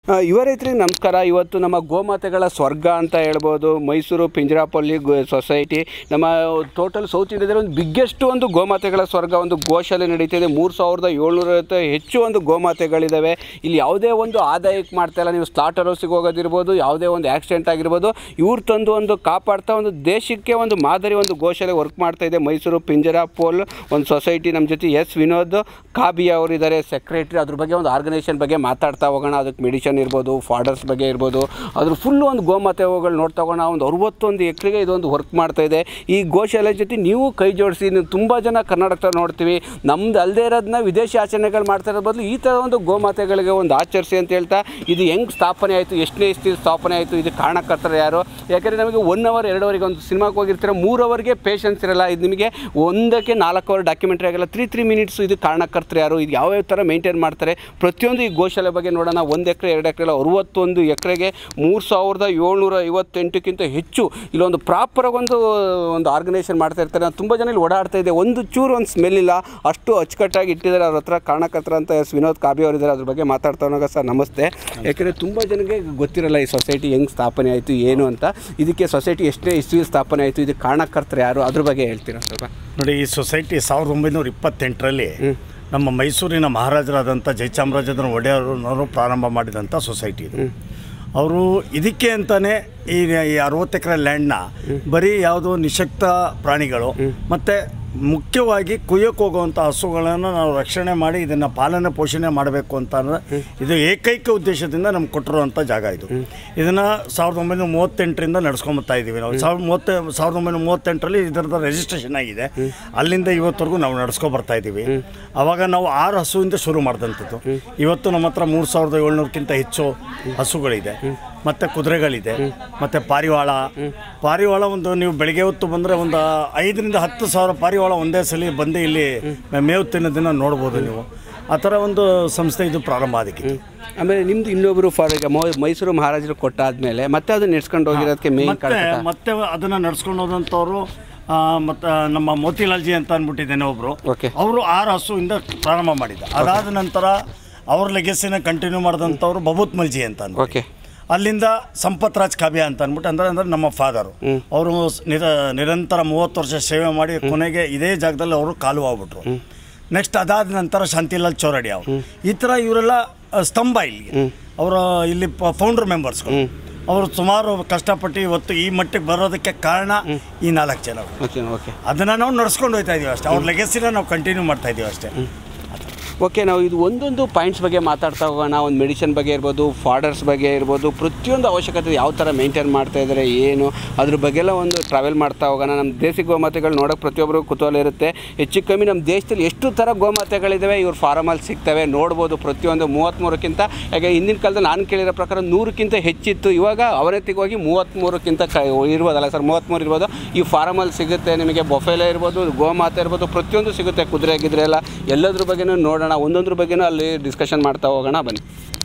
ಆ, ಯುವ ರೈತರಿಗೆ ನಮಸ್ಕಾರ ಇವತ್ತು ನಮ್ಮ ಗೋಮಾತೆಗಳ ಸ್ವರ್ಗ ಅಂತ ಹೇಳ್ಬೋದು ಮೈಸೂರು ಪಿಂಜರಾಪಲ್ಲಿ ಗೋ ಸೊಸೈಟಿ ನಮ್ಮ ಟೋಟಲ್ ಸೌತ್ ಇಂಡಿಯಾದಲ್ಲಿ ಒಂದು ಬಿಗ್ಗೆಸ್ಟ್ ಒಂದು ಗೋಮಾತೆಗಳ ಸ್ವರ್ಗ ಒಂದು ಗೋಶಾಲೆ ನಡೀತಿದೆ ಮೂರು ಸಾವಿರದ ಏಳ್ನೂರೈವತ್ತು ಹೆಚ್ಚು ಒಂದು ಗೋಮಾತೆಗಳಿದ್ದಾವೆ ಇಲ್ಲಿ ಯಾವುದೇ ಒಂದು ಆದಾಯಕ್ಕೆ ಮಾಡ್ತಾ ಇಲ್ಲ ನೀವು ಸ್ಲಾಟರ್ ಹೌಸಿಗೆ ಹೋಗೋದಿರ್ಬೋದು ಯಾವುದೇ ಒಂದು ಆಕ್ಸಿಡೆಂಟ್ ಆಗಿರ್ಬೋದು ಇವ್ರು ತಂದು ಒಂದು ಕಾಪಾಡ್ತಾ ಒಂದು ದೇಶಕ್ಕೆ ಒಂದು ಮಾದರಿ ಒಂದು ಗೋಶಾಲೆ ವರ್ಕ್ ಮಾಡ್ತಾ ಇದೆ ಮೈಸೂರು ಪಿಂಜರಾಪೋಲ್ ಒಂದು ಸೊಸೈಟಿ ನಮ್ಮ ಜೊತೆ ಎಸ್ ವಿನೋದ್ ಕಾಬಿ ಅವರಿದ್ದಾರೆ ಸೆಕ್ರೆಟರಿ ಅದ್ರ ಬಗ್ಗೆ ಒಂದು ಆರ್ಗನೈಸೇಷನ್ ಬಗ್ಗೆ ಮಾತಾಡ್ತಾ ಹೋಗೋಣ ಅದಕ್ಕೆ ಮೆಡಿಷನ್ ಇರ್ಬೋದು ಫಾಡರ್ಸ್ ಬಗ್ಗೆ ಇರ್ಬೋದು ಅದ್ರ ಫುಲ್ಲು ಒಂದು ಗೋಮಾತೆಗಳು ನೋಡ್ತಾ ಹೋಗೋಣ ಒಂದು ಅರವತ್ತೊಂದು ಎಕರೆಗೆ ಇದೊಂದು ವರ್ಕ್ ಮಾಡ್ತಾ ಇದೆ ಈ ಗೋಶಾಲೆ ಜೊತೆ ನೀವು ಕೈ ಜೋಡಿಸಿ ನೀವು ತುಂಬ ಜನ ಕರ್ನಾಟಕ ನೋಡ್ತೀವಿ ನಮ್ದು ಅಲ್ಲದೆ ಇರೋದನ್ನ ವಿದೇಶಿ ಆಚರಣೆಗಳು ಮಾಡ್ತಾ ಇರೋ ಬದಲು ಈ ಥರ ಒಂದು ಗೋಮಾತೆಗಳಿಗೆ ಒಂದು ಆಚರಿಸಿ ಅಂತ ಹೇಳ್ತಾ ಇದು ಹೆಂಗೆ ಸ್ಥಾಪನೆ ಆಯಿತು ಎಷ್ಟನೇ ಇಸ್ತಿ ಸ್ಥಾಪನೆ ಆಯಿತು ಇದು ಕಾರಣಕರ್ತರು ಯಾರು ಯಾಕಂದರೆ ನಮಗೆ ಒನ್ ಅವರ್ ಎರಡು ಅವರಿಗೆ ಒಂದು ಸಿನಿಮಾಗೆ ಹೋಗಿರ್ತೀರ ಮೂರು ಅವರ್ಗೆ ಪೇಷನ್ಸ್ ಇರಲ್ಲ ಇದು ನಿಮಗೆ ಒಂದಕ್ಕೆ ನಾಲ್ಕು ಅವರ್ ಡಾಕ್ಯುಮೆಂಟ್ರಿ ಆಗಲ್ಲ ತ್ರೀ ತ್ರೀ ಮಿನಿಟ್ಸ್ ಇದು ಕಾರಣಕರ್ತರು ಯಾರು ಇದು ಯಾವ್ಯಾವ ಥರ ಮೇಂಟೈನ್ ಮಾಡ್ತಾರೆ ಪ್ರತಿಯೊಂದು ಈ ಗೋಶಾಲೆ ಬಗ್ಗೆ ನೋಡೋಣ ಒಂದು ಎಕರೆ ಎರಡು ಎಕರೆ ಅರವತ್ತೊಂದು ಎಕರೆಗೆ ಮೂರು ಸಾವಿರದ ಏಳ್ನೂರ ಐವತ್ತೆಂಟಕ್ಕಿಂತ ಹೆಚ್ಚು ಇಲ್ಲೊಂದು ಪ್ರಾಪರಾಗಿ ಒಂದು ಒಂದು ಆರ್ಗನೈಸೇಷನ್ ಮಾಡ್ತಾ ಇರ್ತಾರೆ ನಾನು ತುಂಬ ಜನ ಇಲ್ಲಿ ಓಡಾಡ್ತಾ ಇದೆ ಒಂದು ಚೂರು ಒಂದು ಸ್ಮೆಲ್ ಇಲ್ಲ ಅಷ್ಟು ಅಚ್ಚುಕಟ್ಟಾಗಿ ಇಟ್ಟಿದ್ದಾರೆ ಅವ್ರ ಹತ್ರ ಕಾರಣಕರ್ತರ ಅಂತ ಎಸ್ ವಿನೋದ್ ಕಾಬಿ ಅವರಿದ್ದಾರೆ ಅದ್ರ ಬಗ್ಗೆ ಮಾತಾಡ್ತಾ ಹೋದಾಗ ಸರ್ ನಮಸ್ತೆ ಯಾಕೆಂದರೆ ತುಂಬ ಜನಕ್ಕೆ ಗೊತ್ತಿರಲ್ಲ ಈ ಸೊಸೈಟಿ ಹೆಂಗೆ ಸ್ಥಾಪನೆ ಆಯಿತು ಏನು ಅಂತ ಇದಕ್ಕೆ ಸೊಸೈಟಿ ಎಷ್ಟೇ ಇಸ್ವಿ ಸ್ಥಾಪನೆ ಆಯಿತು ಇದಕ್ಕೆ ಕಾರಣಕರ್ತರು ಯಾರು ಅದ್ರ ಬಗ್ಗೆ ಹೇಳ್ತೀರಾ ಸ್ವಲ್ಪ ನೋಡಿ ಈ ಸೊಸೈಟಿ ಸಾವಿರದ ಒಂಬೈನೂರ ಇಪ್ಪತ್ತೆಂಟರಲ್ಲಿ ನಮ್ಮ ಮೈಸೂರಿನ ಮಹಾರಾಜರಾದಂಥ ಜಯಚಾಮರಾಜೇಂದ್ರ ಒಡೆಯರವರು ಪ್ರಾರಂಭ ಮಾಡಿದಂಥ ಸೊಸೈಟಿ ಇದು ಅವರು ಇದಕ್ಕೆ ಅಂತಾನೆ ಈ ಈ ಅರವತ್ತು ಎಕರೆ ಲ್ಯಾಂಡ್ನ ಬರೀ ಯಾವುದೋ ನಿಶಕ್ತ ಪ್ರಾಣಿಗಳು ಮತ್ತು ಮುಖ್ಯವಾಗಿ ಕುಯ್ಯಕ್ಕೆ ಹೋಗುವಂಥ ಹಸುಗಳನ್ನು ನಾವು ರಕ್ಷಣೆ ಮಾಡಿ ಇದನ್ನು ಪಾಲನೆ ಪೋಷಣೆ ಮಾಡಬೇಕು ಅಂತ ಅಂದ್ರೆ ಇದು ಏಕೈಕ ಉದ್ದೇಶದಿಂದ ನಮ್ಗೆ ಕೊಟ್ಟಿರುವಂಥ ಜಾಗ ಇದು ಇದನ್ನು ಸಾವಿರದ ಒಂಬೈನೂರ ಮೂವತ್ತೆಂಟರಿಂದ ನಡ್ಸ್ಕೊಂಬತ್ತಾ ಇದ್ದೀವಿ ನಾವು ಸಾವಿರದ ಮೂವತ್ತ ಸಾವಿರದ ಒಂಬೈನೂರ ಮೂವತ್ತೆಂಟರಲ್ಲಿ ಇದರದ ರಿಜಿಸ್ಟ್ರೇಷನ್ ಆಗಿದೆ ಅಲ್ಲಿಂದ ಇವತ್ತರೆಗೂ ನಾವು ನಡ್ಸ್ಕೊ ಬರ್ತಾ ಇದ್ದೀವಿ ಅವಾಗ ನಾವು ಆರು ಹಸುವಿಂದ ಶುರು ಮಾಡಿದಂಥದ್ದು ಇವತ್ತು ನಮ್ಮ ಹತ್ರ ಮೂರು ಸಾವಿರದ ಏಳ್ನೂರಕ್ಕಿಂತ ಹೆಚ್ಚು ಹಸುಗಳಿದೆ ಮತ್ತು ಕುದುರೆಗಳಿದೆ ಮತ್ತು ಪಾರಿವಾಳ ಪಾರಿವಾಳ ಒಂದು ನೀವು ಬೆಳಗ್ಗೆ ಹೊತ್ತು ಬಂದರೆ ಒಂದು ಐದರಿಂದ ಹತ್ತು ಸಾವಿರ ಪಾರಿವಾಳ ಒಂದೇ ಸಲ ಬಂದು ಇಲ್ಲಿ ಮೇವು ತಿನ್ನೋದನ್ನು ನೋಡ್ಬೋದು ನೀವು ಆ ಥರ ಒಂದು ಸಂಸ್ಥೆ ಇದು ಪ್ರಾರಂಭ ಅದಕ್ಕೆ ಆಮೇಲೆ ನಿಮ್ದು ಇನ್ನೊಬ್ಬರು ಫಾರ್ ಈಗ ಮೊ- ಮೈಸೂರು ಮಹಾರಾಜರು ಕೊಟ್ಟಾದ್ಮೇಲೆ ಮತ್ತೆ ಅದನ್ನ ನೆಡ್ಸ್ಕೊಂಡು ಹೋಗಿರೋದಕ್ಕೆ ಮೇನ್ ಮತ್ತೆ ಕಾರಣ ಮತ್ತೆ ಅದನ್ನು ನಡ್ಸ್ಕೊಂಡು ಹೋದಂಥವ್ರು ಮತ್ತು ನಮ್ಮ ಮೋತಿಲಾಲ್ಜಿ ಅಂತ ಅಂದ್ಬಿಟ್ಟಿದ್ದೇನೆ ಒಬ್ಬರು Okay. ಅವರು ಆರು ಹಸುವಿಂದ ಪ್ರಾರಂಭ ಮಾಡಿದ್ದ ಅದಾದ ನಂತರ ಅವ್ರ ಲೆಗೆಸಿನ ಕಂಟಿನ್ಯೂ ಮಾಡಿದಂಥವ್ರು ಬಬೂತ್ ಮಲ್ಜಿ ಅಂತ ಅಂದ್ಬಿಟ್ಟು. ಓಕೆ ಅಲ್ಲಿಂದ ಸಂಪತ್ ರಾಜ್ ಕಾವ್ಯ ಅಂತ ಅಂದ್ಬಿಟ್ಟು ಅಂದ್ರೆ ಅಂದ್ರೆ ನಮ್ಮ ಫಾದರು ಅವರು ನಿರ ನಿರಂತರ ಮೂವತ್ತು ವರ್ಷ ಸೇವೆ ಮಾಡಿ ಕೊನೆಗೆ ಇದೇ ಜಾಗದಲ್ಲಿ ಅವರು ಕಾಲು ಆಗ್ಬಿಟ್ರು ನೆಕ್ಸ್ಟ್ ಅದಾದ ನಂತರ ಶಾಂತಿಲಾಲ್ ಚೌರಡಿ ಅವರು ಈ ಥರ ಇವರೆಲ್ಲ ಆ, ಸ್ತಂಭ ಇಲ್ಲಿ ಅವರ ಇಲ್ಲಿ ಫೌಂಡರ್ ಮೆಂಬರ್ಸ್ಗಳು ಅವರು ಸುಮಾರು ಕಷ್ಟಪಟ್ಟು ಇವತ್ತು ಈ ಮಟ್ಟಿಗೆ ಬರೋದಕ್ಕೆ ಕಾರಣ ಈ ನಾಲ್ಕು ಜನ ಓಕೆ ಓಕೆ ಅದನ್ನು ನಾವು ನಡ್ಸ್ಕೊಂಡು ಹೋಗ್ತಾ ಇದೀವಿ ಅಷ್ಟೇ ಅವ್ರ ಲೆಗೆಸಿನ ನಾವು ಕಂಟಿನ್ಯೂ ಮಾಡ್ತಾ ಇದೀವಿ ಅಷ್ಟೇ ಓಕೆ ನಾವು ಇದು ಒಂದೊಂದು ಪಾಯಿಂಟ್ಸ್ ಬಗ್ಗೆ ಮಾತಾಡ್ತಾ ಹೋಗೋಣ ಒಂದು ಮೆಡಿಸಿನ್ ಬಗ್ಗೆ ಇರ್ಬೋದು ಫಾಡರ್ಸ್ ಬಗ್ಗೆ ಇರ್ಬೋದು ಪ್ರತಿಯೊಂದು ಅವಶ್ಯಕತೆ ಯಾವ ಥರ ಮೇಂಟೈನ್ ಮಾಡ್ತಾ ಇದ್ದಾರೆ ಏನು ಅದ್ರ ಬಗ್ಗೆ ಎಲ್ಲ ಒಂದು ಟ್ರಾವೆಲ್ ಮಾಡ್ತಾ ಹೋಗೋಣ ನಮ್ಮ ದೇಸಿ ಗೋಮಾತೆಗಳು ನೋಡೋಕೆ ಪ್ರತಿಯೊಬ್ಬರಿಗೂ ಕುತೂಹಲ ಇರುತ್ತೆ ಹೆಚ್ಚು ಕಮ್ಮಿ ನಮ್ಮ ದೇಶದಲ್ಲಿ ಎಷ್ಟು ಥರ ಗೋಮಾತೆಗಳಿದ್ದಾವೆ ಇವ್ರ ಫಾರಮಲ್ಲಿ ಸಿಗ್ತವೆ ನೋಡ್ಬೋದು ಪ್ರತಿಯೊಂದು ಮೂವತ್ತ್ಮೂರಕ್ಕಿಂತ ಯಾಕೆ ಹಿಂದಿನ ಕಾಲದಲ್ಲಿ ನಾನು ಕೇಳಿರೋ ಪ್ರಕಾರ ನೂರಕ್ಕಿಂತ ಹೆಚ್ಚಿತ್ತು ಇವಾಗ ಅವನತಿಗೆ ಹೋಗಿ ಮೂವತ್ತ್ಮೂರಕ್ಕಿಂತ ಕ ಇರ್ಬೋದಲ್ಲ ಸರ್ ಮೂವತ್ತ್ಮೂರು ಇರ್ಬೋದು ಈ ಫಾರಮಲ್ಲಿ ಸಿಗುತ್ತೆ ನಿಮಗೆ ಬೊಫೆಲೆ ಇರ್ಬೋದು ಗೋಮಾತೆ ಇರ್ಬೋದು ಪ್ರತಿಯೊಂದು ಸಿಗುತ್ತೆ ಕುದುರೆ ಗಿದ್ರೆ ಎಲ್ಲ ಎಲ್ಲದ್ರ ಬಗ್ಗೆನೂ ನೋಡೋಣ ಒಂದೊಂದ್ರ ಬಗ್ಗೆನೂ ಅಲ್ಲಿ ಡಿಸ್ಕಷನ್ ಮಾಡ್ತಾ ಹೋಗೋಣ ಬನ್ನಿ